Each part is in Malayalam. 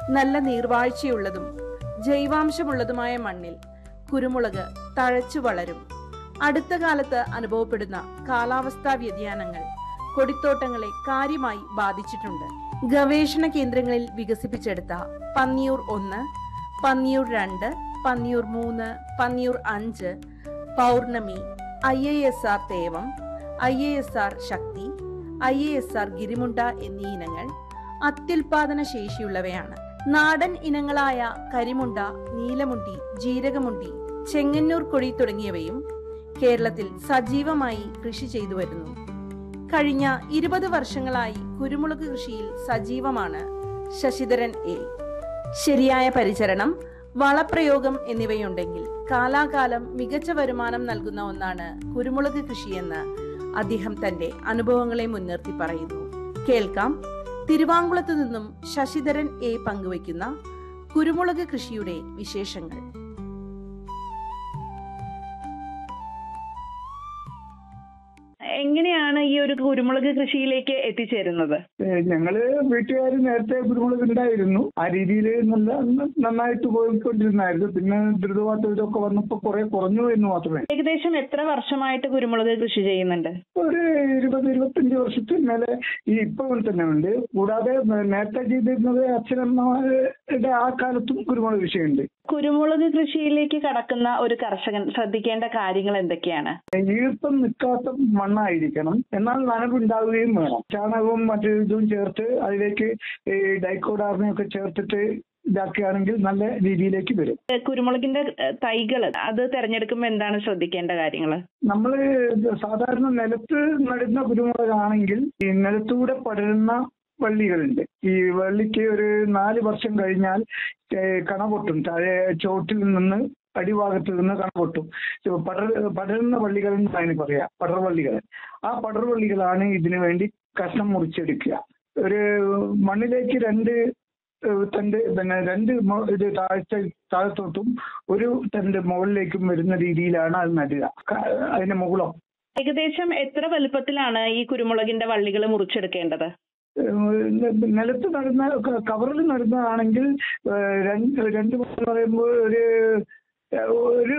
നല്ല നീർവാഴ്ചയുള്ളതും ജൈവാംശമുള്ളതുമായ മണ്ണിൽ കുരുമുളക് തഴച്ചു വളരും അടുത്ത കാലത്ത് അനുഭവപ്പെടുന്ന കാലാവസ്ഥാ വ്യതിയാനങ്ങൾ കൊടിത്തോട്ടങ്ങളെ കാര്യമായി ബാധിച്ചിട്ടുണ്ട് ഗവേഷണ കേന്ദ്രങ്ങളിൽ വികസിപ്പിച്ചെടുത്ത പന്നിയൂർ ഒന്ന് പന്നിയൂർ രണ്ട് പന്നിയൂർ മൂന്ന് പന്നിയൂർ അഞ്ച് Pournami I A S R Thevam I A S R Shakthi I A S R Girimunda എന്നീ ഇനങ്ങൾ അത്യുൽപാദന ശേഷിയുള്ളവയാണ് നാടൻ ഇനങ്ങളായ കരിമുണ്ട നീലമുണ്ടി ജീരകമുണ്ടി ചെങ്ങന്നൂർ കൊടി തുടങ്ങിയവയും കേരളത്തിൽ സജീവമായി കൃഷി ചെയ്തു വരുന്നു കഴിഞ്ഞ ഇരുപത് വർഷങ്ങളായി കുരുമുളക് കൃഷിയിൽ സജീവമാണ് ശശിധരൻ എ ശരിയായ പരിചരണം വളപ്രയോഗം എന്നിവയുണ്ടെങ്കിൽ കാലാകാലം മികച്ച വരുമാനം നൽകുന്ന ഒന്നാണ് കുരുമുളക് കൃഷിയെന്ന് അദ്ദേഹം തന്റെ അനുഭവങ്ങളെ മുൻനിർത്തി പറയുന്നു കേൾക്കാം തിരുവാങ്കുളത്ത് നിന്നും ശശിധരൻ എ പങ്കുവയ്ക്കുന്ന കുരുമുളക് കൃഷിയുടെ വിശേഷങ്ങൾ എങ്ങനെയാണ് ഈ ഒരു കുരുമുളക് കൃഷിയിലേക്ക് എത്തിച്ചേരുന്നത് ഏഹ് ഞങ്ങള് വീട്ടുകാർ നേരത്തെ കുരുമുളക് ഉണ്ടായിരുന്നു ആ രീതിയിൽ നല്ല ന- നന്നായിട്ട് പോയിക്കൊണ്ടിരുന്നായിരുന്നു പിന്നെ ദ്രുതവാത്ത ഇതൊക്കെ വന്നപ്പോ കുറെ കുറഞ്ഞു എന്ന് മാത്രമേ ഏകദേശം എത്ര വർഷമായിട്ട് കുരുമുളക് കൃഷി ചെയ്യുന്നുണ്ട് ഒരു ഇരുപത് ഇരുപത്തഞ്ച് വർഷത്തിന് മേലെ ഈ ഇപ്പൊ തന്നെ ഉണ്ട് കൂടാതെ നേരത്തെ ചെയ്തിരുന്നത് അച്ഛനമ്മയുടെ ആ കാലത്തും കുരുമുളക് കൃഷിയുണ്ട് കുരുമുളക് കൃഷിയിലേക്ക് കടക്കുന്ന ഒരു കർഷകൻ ശ്രദ്ധിക്കേണ്ട കാര്യങ്ങൾ എന്തൊക്കെയാണ് ഈർപ്പം നിൽക്കാത്ത മണ്ണായിരിക്കണം എന്നാൽ നനവുണ്ടാവുകയും വേണം ചാണകവും മറ്റു ഇതും ചേർത്ത് അതിലേക്ക് ഈ ഡൈക്കോഡാർമയൊക്കെ ചേർത്തിട്ട് ഇതാക്കുകയാണെങ്കിൽ നല്ല രീതിയിലേക്ക് വരും ഏ, കുരുമുളകിന്റെ തൈകൾ അത് തിരഞ്ഞെടുക്കുമ്പോൾ എന്താണ് ശ്രദ്ധിക്കേണ്ട കാര്യങ്ങൾ നമ്മൾ സാധാരണ നിലത്ത് നടുന്ന കുരുമുളകാണെങ്കിൽ ഈ നിലത്തൂടെ പടരുന്ന വള്ളികളുണ്ട് ഈ വള്ളിക്ക് ഒരു നാല് വർഷം കഴിഞ്ഞാൽ ഏഹ് കണ പൊട്ടും താഴെ ചോട്ടിൽ നിന്ന് അടിഭാഗത്ത് നിന്ന് കണ പൊട്ടും ചോ- പടർ പടരുന്ന വള്ളികൾ എന്ന് അതിന് പറയാം പടർവള്ളികൾ ആ പടർവള്ളികളാണ് ഇതിനു വേണ്ടി കഷ്ണം മുറിച്ചെടുക്കുക ഒരു മണ്ണിലേക്ക് രണ്ട് ഏഹ് തണ്ട് പിന്നെ രണ്ട് മൊ- ഇത് താഴ്ച താഴത്തോട്ടും ഒരു തണ്ട് മുകളിലേക്കും വരുന്ന രീതിയിലാണ് അത് നടുക ക- അതിന്റെ മുകുളം ഏകദേശം എത്ര വലുപ്പത്തിലാണ് ഈ കുരുമുളകിന്റെ വള്ളികൾ മുറിച്ചെടുക്കേണ്ടത് ഏഹ് നിലത്ത് നടുന്ന ക- കവറിൽ നടുന്നതാണെങ്കിൽ ഏഹ് രണ്ട് രണ്ട് എന്ന് പറയുമ്പോൾ ഒരു ഏഹ് ഒരു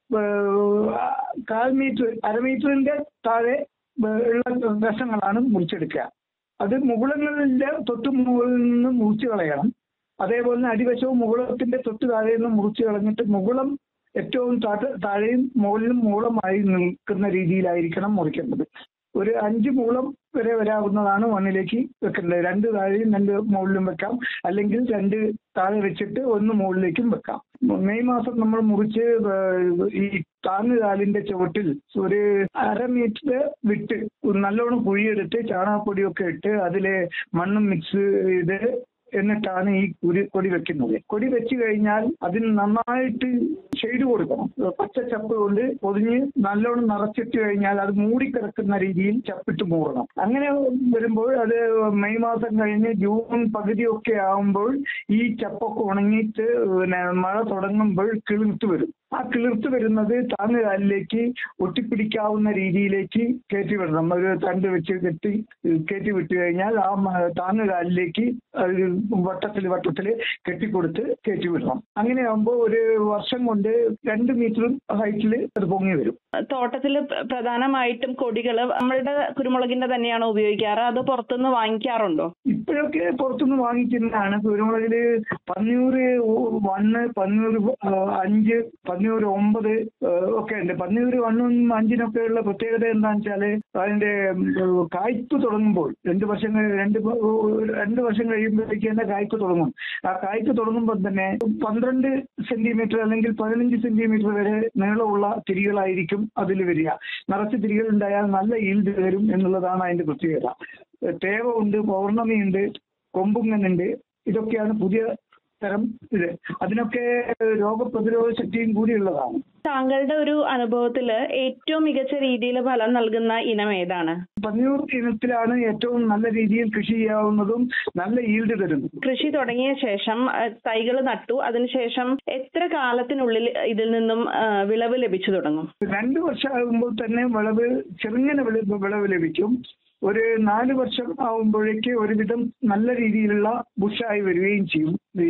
ഏഹ് കാൽ മീറ്റർ അരമീറ്ററിന്റെ താഴെ ഏഹ് ഉള്ള കഷ്ണങ്ങളാണ് മുറിച്ചെടുക്കുക അത് മുകുളങ്ങളിലെ തൊട്ട് മുകളിൽ നിന്ന് മുറിച്ച് കളയണം അതേപോലെ തന്നെ അടിവശവും മുകുളത്തിന്റെ തൊട്ട് താഴെ നിന്ന് മുറിച്ച് കളഞ്ഞിട്ട് മുകുളം ഏറ്റവും താഴെ താഴെയും മുകളിലും മുകുളമായി നിൽക്കുന്ന രീതിയിലായിരിക്കണം മുറിക്കേണ്ടത് ഒരു അഞ്ച് മുകുളം വരെ വരാവുന്നതാണ് മണ്ണിലേക്ക് വെക്കേണ്ടത് രണ്ട് താഴെയും രണ്ട് മുകളിലും വെക്കാം അല്ലെങ്കിൽ രണ്ട് താഴെ വെച്ചിട്ട് ഒന്ന് മുകളിലേക്കും വെക്കാം മെയ് മാസം നമ്മൾ മുറിച്ച് ഏഹ് ഈ താങ്ങുകാലിന്റെ ചുവട്ടിൽ ഒരു അര മീറ്റർ വിട്ട് നല്ലോണം കുഴിയെടുത്ത് ചാണകപ്പൊടിയൊക്കെ ഇട്ട് അതില് മണ്ണും മിക്സ് ചെയ്ത് എന്നിട്ടാണ് ഈ കുരി കൊടി വെക്കുന്നത് കൊടി വെച്ച് കഴിഞ്ഞാൽ അതിന് നന്നായിട്ട് ഷെയ്ഡ് കൊടുക്കണം പച്ച ചപ്പ് കൊണ്ട് പൊതിഞ്ഞ് നല്ലോണം നിറച്ചിട്ട് കഴിഞ്ഞാൽ അത് മൂടിക്കിടക്കുന്ന രീതിയിൽ ചപ്പിട്ട് മൂടണം അങ്ങനെ വരുമ്പോൾ അത് മെയ് മാസം കഴിഞ്ഞ് ജൂൺ പകുതിയൊക്കെ ആകുമ്പോൾ ഈ ചപ്പൊക്കെ ഉണങ്ങിയിട്ട് പിന്നെ മഴ തുടങ്ങുമ്പോൾ കിളിർത്ത് വരും ആ കിളിർത്ത് വരുന്നത് താങ്ങുകാലിലേക്ക് ഒട്ടിപ്പിടിക്കാവുന്ന രീതിയിലേക്ക് കയറ്റി വിടണം ഒരു തണ്ട് വെച്ച് കെട്ടി കയറ്റി വിട്ട് കഴിഞ്ഞാൽ ആ മ- താങ്ങുകാലിലേക്ക് അത് വട്ടത്തിൽ വട്ടത്തിൽ കെട്ടിക്കൊടുത്ത് കയറ്റി വിടണം അങ്ങനെയാകുമ്പോൾ ഒരു വർഷം കൊണ്ട് രണ്ട് മീറ്റർ ഹൈറ്റിൽ അത് പൊങ്ങി വരും തോട്ടത്തിൽ പ്രധാനമായിട്ടും കൊടികൾ നമ്മളുടെ കുരുമുളകിന്റെ തന്നെയാണോ ഉപയോഗിക്കാറ് അത് പുറത്തുനിന്ന് വാങ്ങിക്കാറുണ്ടോ ഇപ്പോഴൊക്കെ പുറത്തുനിന്ന് വാങ്ങിക്കുന്നതാണ് കുരുമുളകില് പന്നിയൂറ് വണ്ണ് പന്നിയൂറ് അഞ്ച് പന്നിയൂറ് ഒമ്പത് ഏഹ് ഒക്കെ ഉണ്ട് പന്നിയൂറ് വണ്ണും അഞ്ചിനൊക്കെ ഉള്ള പ്രത്യേകത എന്താണെന്ന് വെച്ചാല് അതിന്റെ ഉം, കായ്പ്പ് തുടങ്ങുമ്പോൾ രണ്ട് വർഷം കഴി- രണ്ട് പ- രണ്ട് വർഷം കഴിയുമ്പോഴേക്ക് തന്നെ കായ്പ്പ് തുടങ്ങും ആ കായ്പ്പ് തുടങ്ങുമ്പോൾ തന്നെ പന്ത്രണ്ട് സെന്റിമീറ്റർ അല്ലെങ്കിൽ പതിനഞ്ച് സെന്റിമീറ്റർ വരെ നീളമുള്ള തിരികളായിരിക്കും അതിൽ വരിക നിറച്ച് തിരികൾ ഉണ്ടായാൽ നല്ല ഈൽഡ് വരും എന്നുള്ളതാണ് അതിന്റെ പ്രത്യേകത തേവ ഉണ്ട് പൗർണമിയുണ്ട് കൊമ്പുങ്ങനുണ്ട് ഇതൊക്കെയാണ് പുതിയ തരം ഇത് അതിനൊക്കെ രോഗപ്രതിരോധ ശക്തിയും കൂടിയുള്ളതാണ് താങ്കളുടെ ഒരു അനുഭവത്തില് ഏറ്റവും മികച്ച രീതിയിൽ ഫലം നൽകുന്ന ഇനം ഏതാണ് പന്നിയൂർ ഇനത്തിലാണ് ഏറ്റവും നല്ല രീതിയിൽ കൃഷി ചെയ്യാവുന്നതും നല്ല ഈൽഡ് തരുന്നതും കൃഷി തുടങ്ങിയ ശേഷം തൈകൾ നട്ടു അതിനുശേഷം എത്ര കാലത്തിനുള്ളിൽ ഇതിൽ നിന്നും ആ, വിളവ് ലഭിച്ചു തുടങ്ങും രണ്ട് വർഷമാകുമ്പോൾ തന്നെ വിളവ് ചെറുങ്ങനെ വിളവ് വിളവ് ലഭിക്കും ഒരു നാല് വർഷം ആവുമ്പോഴേക്ക് ഒരുവിധം നല്ല രീതിയിലുള്ള ബുഷായി വരികയും ചെയ്യും